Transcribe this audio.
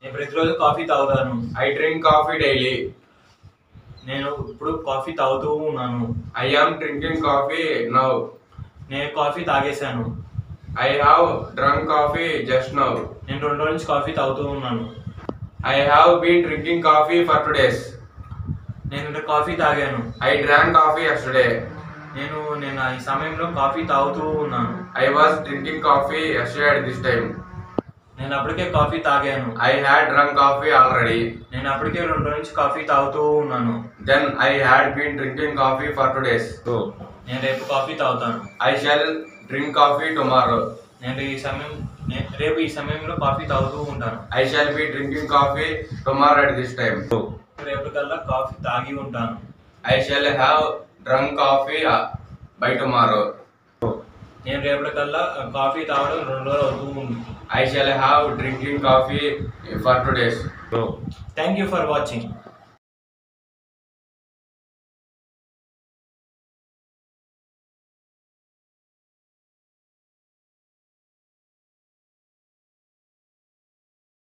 నేను ప్రతిరోజు కాఫీ తాగుతాను I drink coffee daily. నేను ఇప్పుడు కాఫీ తాగుతూ ఉన్నాను I am drinking coffee now. నేను కాఫీ తాగేశాను I have drunk coffee just now. నేను రెండు రోజుల నుంచి కాఫీ తాగుతూ ఉన్నాను I have been drinking coffee for two days. నేను ఇక్కడ కాఫీ తాగాను I drank coffee yesterday. నేను నేను ఈ సమయంలో కాఫీ తాగుతూ ఉన్నాను I was drinking coffee yesterday at this time. నేను అప్పటికే కాఫీ తాగాను I had drunk coffee already. నేను అప్పటికే రెండు రోజుల నుంచి కాఫీ తాగుతూ ఉన్నాను Then I had been drinking coffee for two days. నేను రేపు కాఫీ తాగుతాను I shall drink coffee tomorrow. నేను ఈ సమయం నే- రేపు ఈ సమయంలో కాఫీ తాగుతూ ఉంటాను I shall be drinking coffee tomorrow at this time. రేపు కల్లా కాఫీ తాగి ఉంటాను I shall have drunk coffee uh, by tomorrow. నేను రేపటి కల్లా కాఫీ తాగడం రెండు రోజులు అవుతూ ఉంది I shall have drinking coffee for two days. Thank you for watching